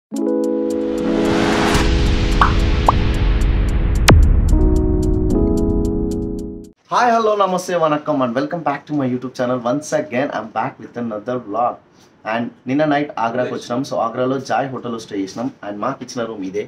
Hi hello నమస్తే వనక్కం and welcome back to my YouTube channel once again I'm back with another vlog and నిన్న night ఆగ్రాకి వచ్చినాం so ఆగ్రాలో Joy హోటల్లో స్టే చేసినాం అండ్ మాకు ఇచ్చిన రూమ్ ఇదే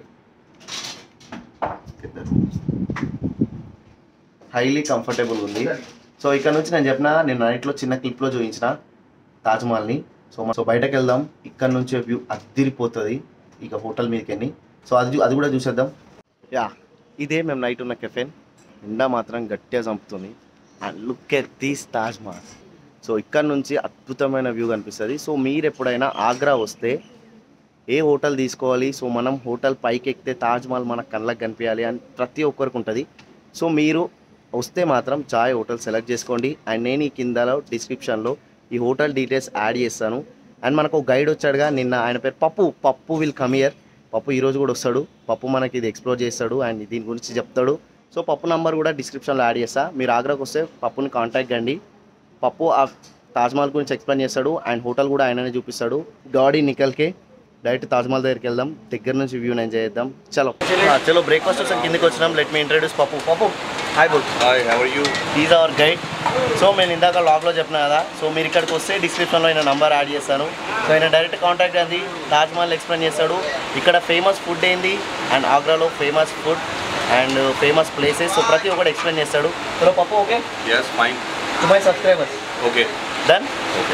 హైలీ కంఫర్టబుల్ ఉంది సో ఇక్కడ నుంచి నేను చెప్పిన నేను నైట్లో చిన్న క్లిప్లో చూపించిన తాజ్మహల్ని సో సో బయటకు వెళ్దాం ఇక్కడ నుంచి వ్యూ అద్దిరిపోతుంది ఇక హోటల్ మీదకి వెళ్ళి సో అది చూ- అది కూడా చూసేద్దాం యా ఇదే మేము నైట్ ఉన్న కెఫెన్ ఎండ మాత్రం గట్టిగా చంపుతుంది and look at these Taj Mahal so ఇక్కడ నుంచి అద్భుతమైన వ్యూ కనిపిస్తుంది సో మీరు ఎప్పుడైనా ఆగ్రా వస్తే ఏ హోటల్ తీసుకోవాలి సో మనం హోటల్ పైకి ఎక్కితే తాజ్ మహల్ మన కళ్ళకి కనిపించాలి అని ప్రతి ఒక్కరికి ఉంటుంది సో మీరు వస్తే మాత్రం చాయ్ హోటల్ సెలెక్ట్ చేసుకోండి అండ్ నేను ఈ కిందలో డిస్క్రిప్షన్లో ఈ హోటల్ డీటెయిల్స్ యాడ్ చేస్తాను అండ్ మనకు ఒక గైడ్ వచ్చాడుగా నిన్న ఆయన పేరు పప్పు పప్పు విల్ కమ్ ఇయర్ పప్పు ఈరోజు కూడా వస్తాడు పప్పు మనకి ఇది ఎక్స్ప్లోర్ చేస్తాడు అండ్ దీని గురించి చెప్తాడు సో పప్పు నంబర్ కూడా డిస్క్రిప్షన్లో యాడ్ చేస్తా మీరు ఆగ్రాకి వస్తే పప్పుని కాంటాక్ట్ కండి పప్పు ఆ తాజ్మహల్ గురించి ఎక్స్ప్లెయిన్ చేస్తాడు అండ్ హోటల్ కూడా ఆయననే చూపిస్తాడు గాడి నికల్కే డైరెక్ట్ తాజ్మహల్ దగ్గరికి వెళ్దాం దగ్గర నుంచి వ్యూ ఎంజాయ్ చేద్దాం చలో ఆ, చలో బ్రేక్ఫాస్ట్ కోసం కిందకి వచ్చినాం let me introduce Pappu Pappu hi బుల్ Hi, how are you? Is our guide so నేను ఇందాక లాగ్లో చెప్పిన కదా సో మీరు ఇక్కడికి వస్తే డిస్క్రిప్షన్లో ఆయన నంబర్ యాడ్ చేస్తాను సో ఆయన డైరెక్ట్ కాంటాక్ట్ అంది తాజ్మహల్ ఎక్స్ప్లెయిన్ చేస్తాడు ఇక్కడ ఫేమస్ ఫుడ్ ఏంది అండ్ ఆగ్రాలో famous food and famous places so ప్రతి ఒక్కటి ఎక్స్ప్లెయిన్ చేస్తాడు చలో Pappu okay Yes, fine. To my subscribers Okay. Done Okay.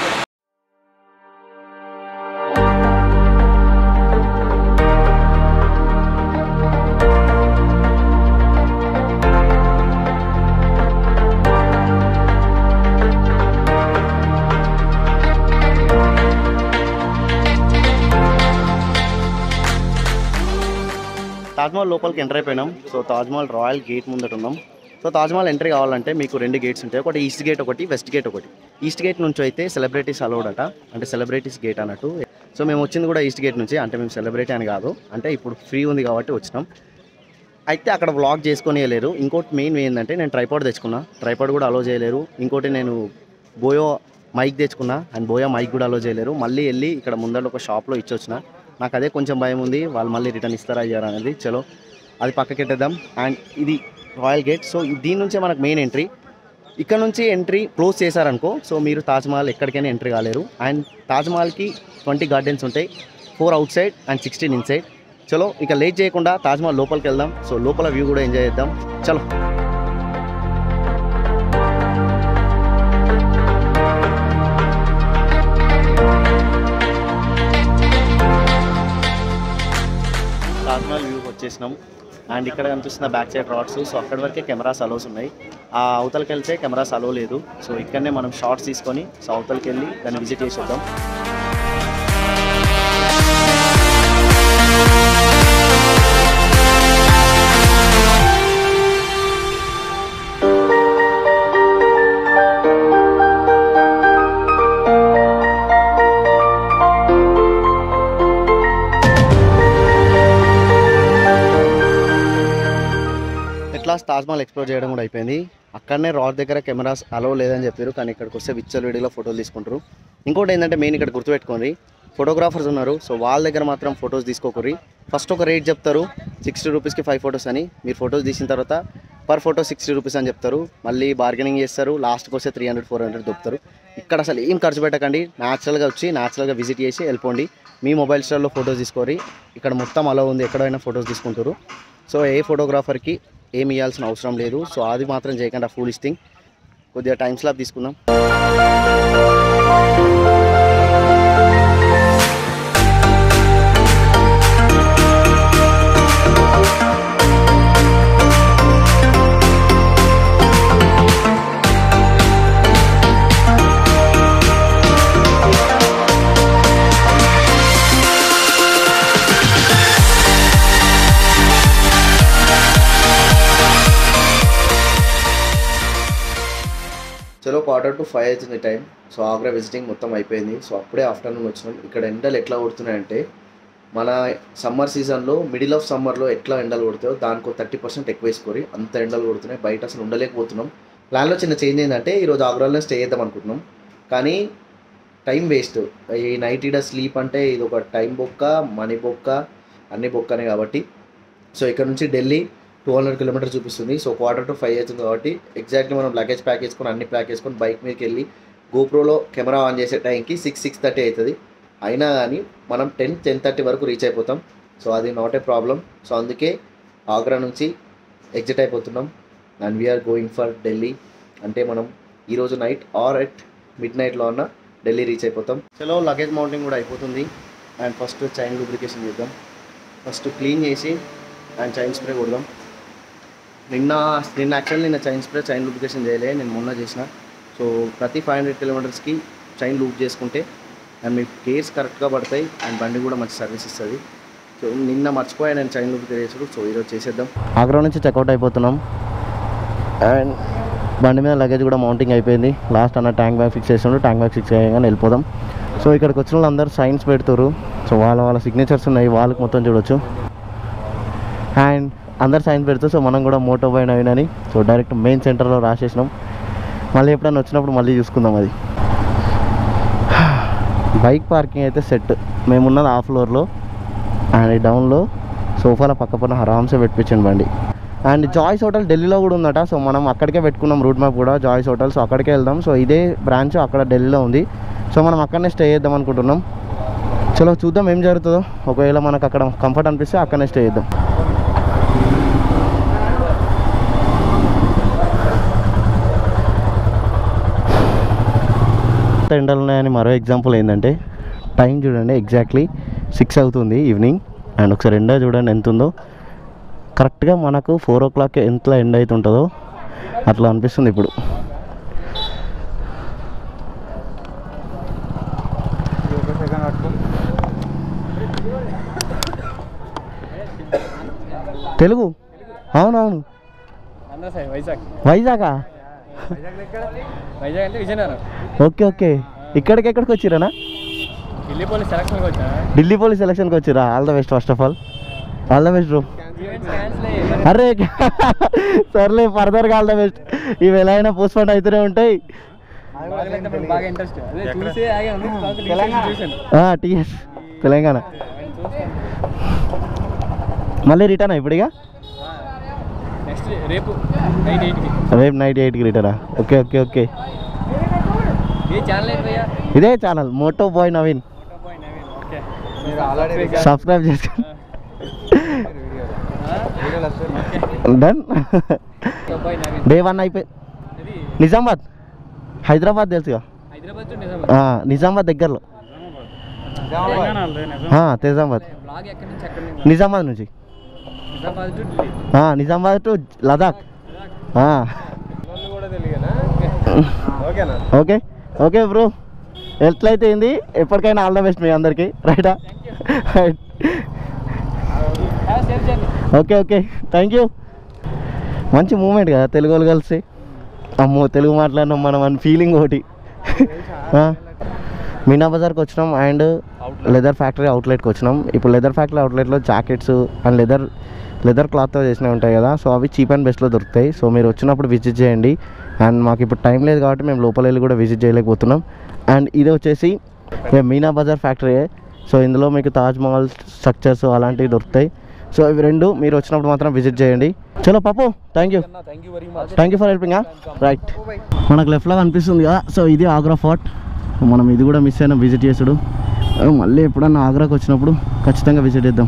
Taj Mahal లోపలికి ఎంటర్ అయిపోయినాం సో తాజ్మహల్ రాయల్ గేట్ ముందట ఉన్నాం సో తాజ్మహల్ ఎంట్రీ కావాలంటే మీకు రెండు గేట్స్ ఉంటాయి ఒకటి ఈస్ట్ గేట్ ఒకటి వెస్ట్ గేట్ ఒకటి ఈస్ట్ గేట్ నుంచి అయితే సెలబ్రిటీస్ అలౌడ్ అట అంటే సెలబ్రిటీస్ గేట్ అన్నట్టు సో మేము వచ్చింది కూడా ఈస్ట్ గేట్ నుంచి అంటే మేము సెలబ్రిటీ అని కాదు అంటే ఇప్పుడు ఫ్రీ ఉంది కాబట్టి వచ్చినాం అయితే అక్కడ వ్లాగ్ చేసుకొని వెళ్ళలేరు ఇంకోటి మెయిన్ ఏంటంటే నేను ట్రైపాడ్ తెచ్చుకున్నా ట్రైపాడ్ కూడా అలో చేయలేరు ఇంకోటి నేను బోయో మైక్ తెచ్చుకున్నా అండ్ బోయో మైక్ కూడా అలో చేయలేరు మళ్ళీ వెళ్ళి ఇక్కడ ముందర ఒక షాప్లో ఇచ్చొచ్చిన నాకు అదే కొంచెం భయం ఉంది వాళ్ళు మళ్ళీ రిటర్న్ ఇస్తారా అయ్యారా అనేది చలో అది పక్కకెట్టేద్దాం అండ్ ఇది రాయల్ గేట్ సో దీని నుంచే మనకు మెయిన్ ఎంట్రీ ఇక్కడ నుంచి ఎంట్రీ క్లోజ్ చేశారనుకో సో మీరు తాజ్మహల్ ఎక్కడికైనా ఎంట్రీ కాలేరు అండ్ తాజ్మహల్కి ట్వంటీ గార్డెన్స్ ఉంటాయి four outside and sixteen inside చలో ఇక లేట్ చేయకుండా తాజ్మహల్ లోపలికి వెళ్దాం సో లోపల వ్యూ కూడా ఎంజాయ్ చేద్దాం చలో తాజ్మహల్ వ్యూ వచ్చేసినాం అండ్ ఇక్కడ కనిపిస్తున్న బ్యాక్ సైడ్ రాడ్స్ సో అక్కడి వరకే కెమెరాస్ అలోస్ ఉన్నాయి ఆ అవతలకి వెళ్తే కెమెరాస్ అలో లేదు సో ఇక్కడనే మనం షార్ట్స్ తీసుకొని సో అవతలకి వెళ్ళి దాన్ని విజిట్ చేసేద్దాం ఎట్లా తాజ్మహల్ ఎక్స్ప్లోర్ చేయడం కూడా అయిపోయింది అక్కడనే రాడ్ దగ్గర కెమెరాస్ అలో లేదని చెప్పారు కానీ ఇక్కడికి వస్తే విచ్చల్ వీడియోలో ఫోటోలు తీసుకుంటారు ఇంకోటి ఏంటంటే మెయిన్ ఇక్కడ గుర్తుపెట్టుకోండి ఫోటోగ్రాఫర్స్ ఉన్నారు సో వాళ్ళ దగ్గర మాత్రం ఫొటోస్ తీసుకోకరి ఫస్ట్ ఒక రేట్ చెప్తారు సిక్స్టీ రూపీస్కి ఫైవ్ ఫొటోస్ అని మీరు ఫొటోస్ తీసిన తర్వాత పర్ ఫోటో సిక్స్టీ రూపీస్ అని చెప్తారు మళ్ళీ బార్గెనింగ్ చేస్తారు లాస్ట్కి వస్తే త్రీ హండ్రెడ్ ఫోర్ హండ్రెడ్ దొరుకుతారు ఇక్కడ అసలు ఏం ఖర్చు పెట్టకండి న్యాచురల్గా వచ్చి న్యాచురల్గా విజిట్ చేసి వెళ్ళిపోండి మీ మొబైల్ స్టోర్లో ఫొటోస్ తీసుకోరి ఇక్కడ మొత్తం అలా ఉంది ఎక్కడైనా ఫొటోస్ తీసుకుంటారు సో ఏ ఫోటోగ్రాఫర్కి ఏమి ఇవ్వాల్సిన అవసరం లేదు సో అది మాత్రం చేయకుండా ఫుల్ థింగ్ కొద్దిగా టైం స్లాబ్ తీసుకుందాం చలో క్వార్టర్ టు ఫైవ్ అవుతుంది టైం సో ఆగ్రా విజిటింగ్ మొత్తం అయిపోయింది సో అప్పుడే ఆఫ్టర్నూన్ వచ్చినాం ఇక్కడ ఎండలు ఎట్లా కొడుతున్నాయంటే మన సమ్మర్ సీజన్లో మిడిల్ ఆఫ్ సమ్మర్లో ఎట్లా ఎండలు కొడతాయో దానికి థర్టీ పర్సెంట్ ఎక్కువ వేసుకోరి అంత ఎండలు కొడుతున్నాయి బయట అసలు ఉండలేకపోతున్నాం ప్లాన్లో చిన్న చేంజ్ ఏంటంటే ఈరోజు ఆగ్రాలోనే స్టే చేద్దాం అనుకుంటున్నాం కానీ టైం వేస్ట్ ఈ నైట్ ఈడ స్లీప్ అంటే ఇది ఒక టైం బొక్క మనీ బొక్క అన్ని బొక్కనే కాబట్టి సో ఇక్కడ నుంచి ఢిల్లీ టూ హండ్రెడ్ కిలోమీటర్ చూపిస్తుంది సో క్వార్టర్ టు ఫైవ్ అవుతుంది కాబట్టి ఎగ్జాక్ట్లీ మనం లగేజ్ ప్యాక్ చేసుకొని అన్ని ప్యాక్ చేసుకొని బైక్ మీదకి వెళ్ళి గోప్రోలో కెమెరా ఆన్ చేసే టైంకి సిక్స్ సిక్స్ థర్టీ అవుతుంది అయినా కానీ మనం టెన్ టెన్ థర్టీ వరకు రీచ్ అయిపోతాం సో అది నాట్ ఏ ప్రాబ్లం సో అందుకే ఆగ్రా నుంచి ఎగ్జిట్ అయిపోతున్నాం and we're going for Delhi అంటే మనం ఈరోజు నైట్ ఆర్ ఎట్ మిడ్ నైట్లో ఉన్న ఢిల్లీ రీచ్ అయిపోతాం చలో లగేజ్ మౌంటింగ్ కూడా అయిపోతుంది అండ్ ఫస్ట్ చైన్ లూబ్రికేషన్ చేద్దాం ఫస్ట్ క్లీన్ చేసి అండ్ చైన్ స్ప్రే కొడదాం నిన్న నిన్న యాక్చువల్లీ నిన్న చైన్ స్ప్రే చైన్ లూబ్రికేషన్ చేయలే నేను మొన్న చేసిన సో ప్రతి ఫైవ్ హండ్రెడ్ కిలోమీటర్స్కి చైన్ లూప్ చేసుకుంటే అండ్ మీ గేర్స్ కరెక్ట్గా పడతాయి అండ్ బండి కూడా మంచి సర్వీస్ ఇస్తుంది సో నిన్న మర్చిపోయా నేను చైన్ లూప్ చేసుడు సో ఈరోజు చేసేద్దాం ఆగ్రా నుంచి చెక్అవుట్ అయిపోతున్నాం అండ్ బండి మీద లగేజ్ కూడా మౌంటింగ్ అయిపోయింది లాస్ట్ అన్న ట్యాంక్ బ్యాగ్ ఫిక్స్ చేసిండు ట్యాంక్ బ్యాగ్ ఫిక్స్ చేయగానే వెళ్ళిపోదాం సో ఇక్కడికి వచ్చిన వాళ్ళందరూ సైన్స్ పెడుతున్నారు సో వాళ్ళ వాళ్ళ సిగ్నేచర్స్ ఉన్నాయి వాళ్ళకి మొత్తం చూడొచ్చు అండ్ అందరు సైన్స్ పెడుతూ సో మనం కూడా మోటో బై నవీన్ అని సో డైరెక్ట్ మెయిన్ సెంటర్లో రాసేసినాం మళ్ళీ ఎప్పుడైనా వచ్చినప్పుడు మళ్ళీ చూసుకుందాం అది బైక్ పార్కింగ్ అయితే సెట్ మేమున్నది ఆ ఫ్లోర్లో అండ్ ఈ డౌన్లో సోఫాల పక్క పక్కన ఆరామ్సే పెట్టించండి బండి అండ్ జాయ్స్ హోటల్ ఢిల్లీలో కూడా ఉందట సో మనం అక్కడికే పెట్టుకున్నాం రూట్ మ్యాప్ కూడా జాయ్స్ హోటల్ సో అక్కడికే వెళ్దాం సో ఇదే బ్రాంచ్ అక్కడ ఢిల్లీలో ఉంది సో మనం అక్కడనే స్టే చేద్దాం అనుకుంటున్నాం చలో చూద్దాం ఏం జరుగుతుందో ఒకవేళ మనకు అక్కడ కంఫర్ట్ అనిపిస్తే అక్కడనే స్టే చేద్దాం ఎంత ఎండలు ఉన్నాయని మరో ఎగ్జాంపుల్ ఏంటంటే టైం చూడండి ఎగ్జాక్ట్లీ సిక్స్ అవుతుంది ఈవినింగ్ అండ్ ఒకసారి ఎండ చూడండి ఎంత ఉందో కరెక్ట్గా మనకు ఫోర్ ఓ క్లాక్ ఎంత ఎండ్ అవుతుంటుందో అట్లా అనిపిస్తుంది ఇప్పుడు తెలుగు అవునవును అన్నా సార్ వైజాగ్ వైజాగా వైజాగ్ అంటే విజయనగరం ఓకే ఓకే ఇక్కడికి ఎక్కడికి వచ్చిరానా ఢిల్లీ పోలీస్ సెలక్షన్కి వచ్చా ఢిల్లీ పోలీస్ సెలక్షన్కి వచ్చిరా all the best first of all all the best bro events cancel అరే సర్లే ఫర్దర్గా ఆల్ ద బెస్ట్ ఇవి ఎలా అయినా పోస్ట్ పోన్ అవుతూనే ఉంటాయి బాగా ఇంట్రెస్ట్ అదే చూసి ఆగాను చూసాను టీఎస్ తెలంగాణ మళ్ళీ రిటర్న్ ఇప్పుడు ఇక నెక్స్ట్ రేపు నైట్ ఎయిట్కి రేపు నైట్ ఎయిట్కి రిటర్నా ఓకే ఓకే ఓకే ఏ ఛానల్ ఏంటి భయ్యా ఇదే channel Moto Boy Naveen okay subscribe చేసుకోండి done boy Naveen day one అయిపోయి అది నిజామాబాద్ హైదరాబాద్ తెలుసుగా హైదరాబాద్ టు నిజామాబాద్ ఆ, నిజామాబాద్ దగ్గరలో ఆ, నిజామాబాద్ బ్లాగ్ ఎక్కడి నుంచి ఎక్కడి నుంచి నిజామాబాద్ నుంచి నిజామాబాద్ టు ఢిల్లీ ఆ, నిజామాబాద్ టు లదాఖ్ ఆ, కూడా తెలియదా ఓకేనా ఓకే ఓకే బ్రో ఎట్లయితే ఏంది ఎప్పటికైనా ఆల్ ద బెస్ట్ మీ అందరికీ రైటా సేవ్ చేయండి ఓకే ఓకే థ్యాంక్ యూ మంచి మూమెంట్ కదా తెలుగు వాళ్ళు కలిసి అమ్మో తెలుగు మాట్లాడినాం మనం అని ఫీలింగ్ ఒకటి ఆ, మీనా బజార్కి వచ్చినాం అండ్ లెదర్ ఫ్యాక్టరీ అవుట్లెట్కి వచ్చినాం ఇప్పుడు లెదర్ ఫ్యాక్టరీ అవుట్లెట్లో జాకెట్స్ అండ్ లెదర్ లెదర్ క్లాత్తో చేసినవి ఉంటాయి కదా సో అవి చీప్ అండ్ బెస్ట్లో దొరుకుతాయి సో మీరు వచ్చినప్పుడు విజిట్ చేయండి అండ్ మాకు ఇప్పుడు టైం లేదు కాబట్టి మేము లోపల వెళ్ళి కూడా విజిట్ చేయలేకపోతున్నాం అండ్ ఇది వచ్చేసి a Meena Bazaar factory so ఇందులో మీకు తాజ్ మహల్ స్ట్రక్చర్స్ అలాంటివి దొరుకుతాయి సో ఇవి రెండు మీరు వచ్చినప్పుడు మాత్రం విజిట్ చేయండి చలో Pappu thank you thank you very much thank you for helping right మనకు లెఫ్ట్లో కనిపిస్తుంది కదా సో ఇది ఆగ్రా ఫోర్ట్ మనం ఇది కూడా మిస్ అయినా విజిట్ చేసుడు ఆ, మళ్ళీ ఎప్పుడన్నా ఆగ్రాకి వచ్చినప్పుడు ఖచ్చితంగా విజిట్ చేద్దాం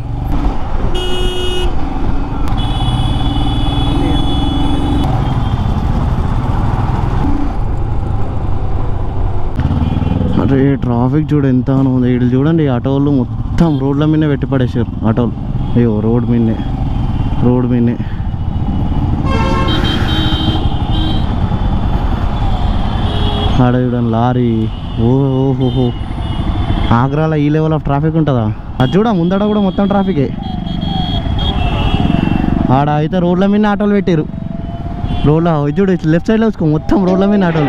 అరే ట్రాఫిక్ చూడు ఎంత ఉంది ఇటు చూడండి ఈ ఆటో వాళ్ళు మొత్తం రోడ్ల మీదనే పెట్టి పడేసారు ఆటోలు అయ్యో రోడ్ మీదనే రోడ్ మీదనే ఆడ చూడండి లారీ ఓ ఓహోహో ఆగ్రాలో ఈ లెవెల్ ఆఫ్ ట్రాఫిక్ ఉంటుందా అది చూడ ముందడ కూడా మొత్తం ట్రాఫికే ఆడ అయితే రోడ్ల మీద ఆటోలు పెట్టారు రోడ్ల ఇది చూడు లెఫ్ట్ సైడ్లో చూసుకో మొత్తం రోడ్ల మీద ఆటోలు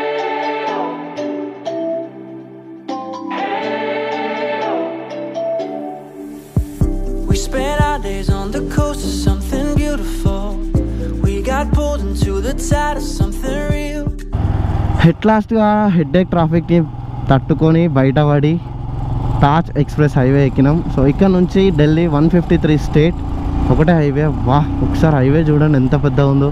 We spent our days on the coast of something beautiful. We got pulled into the tide of something real. హెడ్ లాస్ట్గా హెడ్ ఏక్ ట్రాఫిక్ని తట్టుకొని బయటపడి తాజ్ ఎక్స్ప్రెస్ హైవే ఎక్కినాం సో ఇక్కడ నుంచి Delhi one fifty three state ఒకటే హైవే వా ఒకసారి హైవే చూడండి ఎంత పెద్ద ఉందో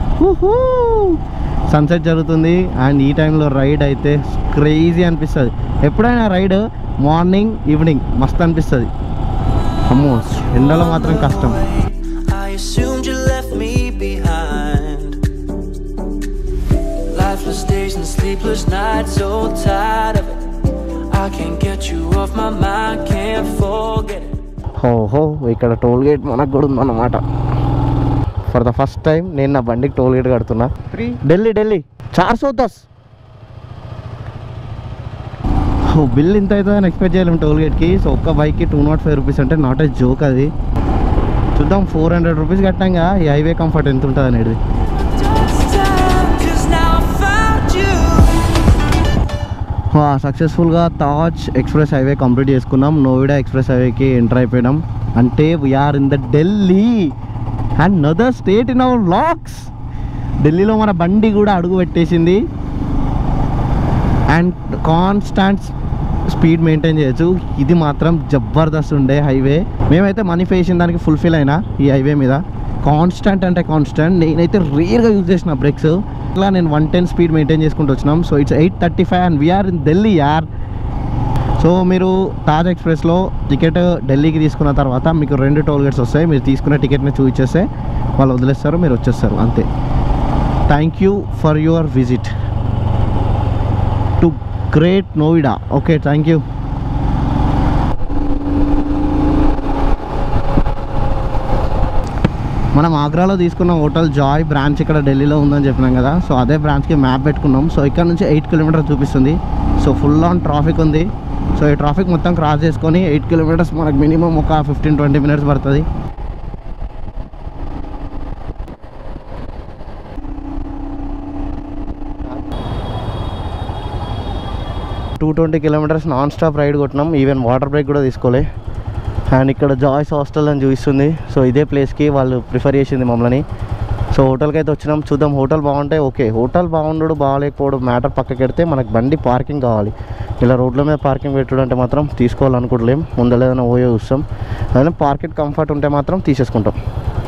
సన్సెట్ జరుగుతుంది అండ్ ఈ టైంలో రైడ్ అయితే క్రేజీ అనిపిస్తుంది ఎప్పుడైనా రైడ్ మార్నింగ్ ఈవినింగ్ మస్తు అనిపిస్తుంది అమ్మో ఎండలో మాత్రం కష్టం I assumed you left me behind. Lifeless days and sleepless nights, so tired of it. I can't get you off my mind, can't forget it. ఓహో ఇక్కడ టోల్ గేట్ మనకు కూడా ఉందన్నమాట ఫర్ ద ఫస్ట్ టైం నేను నా బండికి toll gate కడుతున్నా three Delhi Delhi చార్ సో దస్ ఓ బిల్ ఇంత అవుతుందని ఎక్స్పెక్ట్ చేయలేము టోల్ గేట్కి సో ఒక్క బైక్కి టూ నాట్ ఫైవ్ రూపీస్ అంటే నాట్ ఏ జోక్ అది చూద్దాం ఫోర్ హండ్రెడ్ రూపీస్ కట్టాంగా ఈ హైవే కంఫర్ట్ ఎంత ఉంటుంది అనేది Cause now I found you. సక్సెస్ఫుల్గా తాజ్ ఎక్స్ప్రెస్ హైవే కంప్లీట్ చేసుకున్నాం నోయిడా ఎక్స్ప్రెస్ హైవేకి ఎంటర్ అయిపోయినాం అంటే we're in the Delhi another state in our locks ఢిల్లీలో మన బండి కూడా అడుగు పెట్టేసింది అండ్ కాన్స్టాంట్ స్పీడ్ మెయింటైన్ చేయొచ్చు ఇది మాత్రం జబర్దస్త్ ఉండే హైవే మేమైతే మనీ పే చేసిన దానికి ఫుల్ఫిల్ అయినా ఈ హైవే మీద కాన్స్టాంట్ అంటే కాన్స్టాంట్ నేనైతే రేర్గా యూజ్ చేసిన బ్రేక్స్ ఇట్లా నేను వన్ టెన్ స్పీడ్ మెయింటైన్ చేసుకుంటూ వచ్చినాం so it's eight thirty five and we're in Delhi యార్ సో మీరు తాజ్ ఎక్స్ప్రెస్లో టికెట్ ఢిల్లీకి తీసుకున్న తర్వాత మీకు రెండు టోల్ గేట్స్ వస్తాయి మీరు తీసుకున్న టికెట్ని చూపించేస్తే వాళ్ళు వదిలేస్తారు మీరు వచ్చేస్తారు అంతే thank you for your visit to great Noida okay thank you మనం ఆగ్రాలో తీసుకున్న హోటల్ జాయ్ బ్రాంచ్ ఇక్కడ ఢిల్లీలో ఉందని చెప్పినాం కదా సో అదే బ్రాంచ్కి మ్యాప్ పెట్టుకున్నాం సో ఇక్కడ నుంచి ఎయిట్ కిలోమీటర్ చూపిస్తుంది సో ఫుల్ ఆన్ ట్రాఫిక్ ఉంది సో ఈ ట్రాఫిక్ మొత్తం క్రాస్ చేసుకొని ఎయిట్ కిలోమీటర్స్ మనకు మినిమం ఒక ఫిఫ్టీన్ ట్వంటీ మినిట్స్ పడుతుంది two twenty kilometers non stop ride కొట్టినాం ఈవెన్ వాటర్ బ్రేక్ కూడా తీసుకోలే అండ్ ఇక్కడ జాయ్స్ హాస్టల్ అని చూపిస్తుంది సో ఇదే ప్లేస్కి వాళ్ళు ప్రిఫర్ చేసింది మమ్మల్ని సో హోటల్కి అయితే వచ్చినాం చూద్దాం హోటల్ బాగుంటే ఓకే హోటల్ బాగుండడు బాగాలేకపోవడం మ్యాటర్ పక్కకి పెడితే మనకు బండి పార్కింగ్ కావాలి ఇలా రోడ్ల మీద పార్కింగ్ పెట్టడం అంటే మాత్రం తీసుకోవాలనుకోవట్లేం ముందర ఏదైనా ఓయో చూస్తాం అదే పార్కెట్ కంఫర్ట్ ఉంటే మాత్రం తీసేసుకుంటాం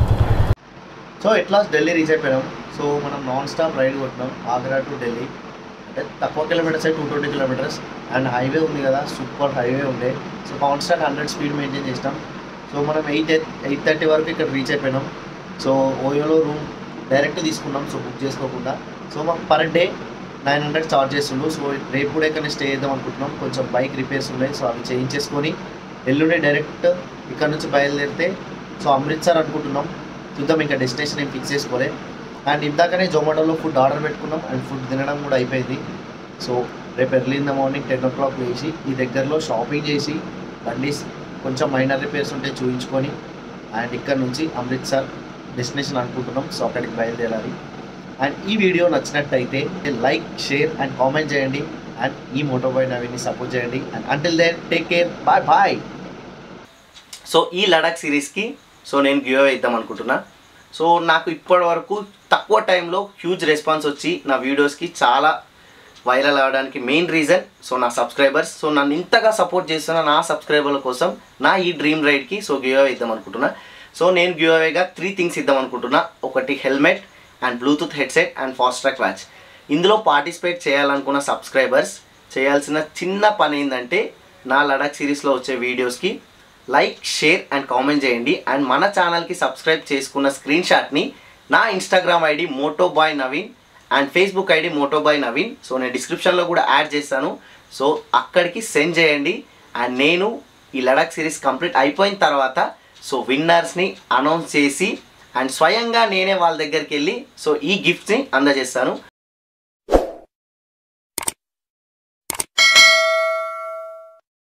సో ఎట్లా ఢిల్లీ రీచ్ అయిపోయాం సో మనం నాన్ స్టాప్ రైడ్ కొట్టినాం ఆగ్రా టు ఢిల్లీ అంటే తక్కువ kilometers two twenty kilometers and highway ఉంది కదా సూపర్ హైవే ఉండే so constant hundred speed maintain చేసినాం సో మనం ఎయిట్ ఎయిట్ థర్టీ వరకు ఇక్కడ రీచ్ అయిపోయినాం సో ఓయోలో రూమ్ డైరెక్ట్ తీసుకున్నాం సో బుక్ చేసుకోకుండా సో మాకు per day nine hundred charge చేస్తుండు సో రేపు కూడా ఇక్కడ స్టే చేద్దాం అనుకుంటున్నాం కొంచెం బైక్ రిపేర్స్ ఉన్నాయి సో అవి చేయించేసుకొని ఎల్లుండి డైరెక్ట్ ఇక్కడ నుంచి బయలుదేరితే సో అమృత్సర్ అనుకుంటున్నాం చూద్దాం ఇంకా డెస్టినేషన్ ఏం ఫిక్స్ చేసుకోలే అండ్ ఇందాకనే జొమాటోలో ఫుడ్ ఆర్డర్ పెట్టుకున్నాం అండ్ ఫుడ్ తినడం కూడా అయిపోయింది సో రేపు early in the morning ten o'clock లేచి ఈ దగ్గరలో షాపింగ్ చేసి బండి కొంచెం మైనర్ రిపేర్స్ ఉంటే చూపించుకొని అండ్ ఇక్కడ నుంచి అమృత్సర్ డెస్టినేషన్ అనుకుంటున్నాం సో అక్కడికి బయలుదేరాలి అండ్ ఈ వీడియో నచ్చినట్టయితే లైక్ షేర్ అండ్ కామెంట్ చేయండి అండ్ ఈ మోటో బాయ్ నవీని సపోర్ట్ చేయండి and until then take care bye bye so ఈ లడాక్ సిరీస్కి సో నేను గివ్ అవే ఇద్దాం అనుకుంటున్నా సో నాకు ఇప్పటి వరకు తక్కువ టైంలో హ్యూజ్ రెస్పాన్స్ వచ్చి నా వీడియోస్కి చాలా వైరల్ అవ్వడానికి మెయిన్ రీజన్ సో నా సబ్స్క్రైబర్స్ సో నన్ను ఇంతగా సపోర్ట్ చేస్తున్న నా సబ్స్క్రైబర్ల కోసం నా ఈ డ్రీమ్ రైడ్కి సో గివ్ అవే ఇద్దాం అనుకుంటున్నా సో నేను గివ్ అవేగా త్రీ థింగ్స్ ఇద్దాం అనుకుంటున్నా ఒకటి helmet and Bluetooth headset and Fastrack watch ఇందులో పార్టిసిపేట్ చేయాలనుకున్న సబ్స్క్రైబర్స్ చేయాల్సిన చిన్న పని ఏంటంటే నా లడాక్ సిరీస్లో వచ్చే వీడియోస్కి లైక్ షేర్ అండ్ కామెంట్ చేయండి అండ్ మన ఛానల్కి సబ్స్క్రైబ్ చేసుకున్న స్క్రీన్ షాట్ని నా Instagram ID Moto Boy Naveen and Facebook ID Moto Boy Naveen so నేను డిస్క్రిప్షన్లో కూడా యాడ్ చేస్తాను సో అక్కడికి సెండ్ చేయండి అండ్ నేను ఈ లడాక్ సిరీస్ కంప్లీట్ అయిపోయిన తర్వాత సో విన్నర్స్ని అనౌన్స్ చేసి అండ్ స్వయంగా నేనే వాళ్ళ దగ్గరికి వెళ్ళి సో ఈ గిఫ్ట్స్ని అందజేస్తాను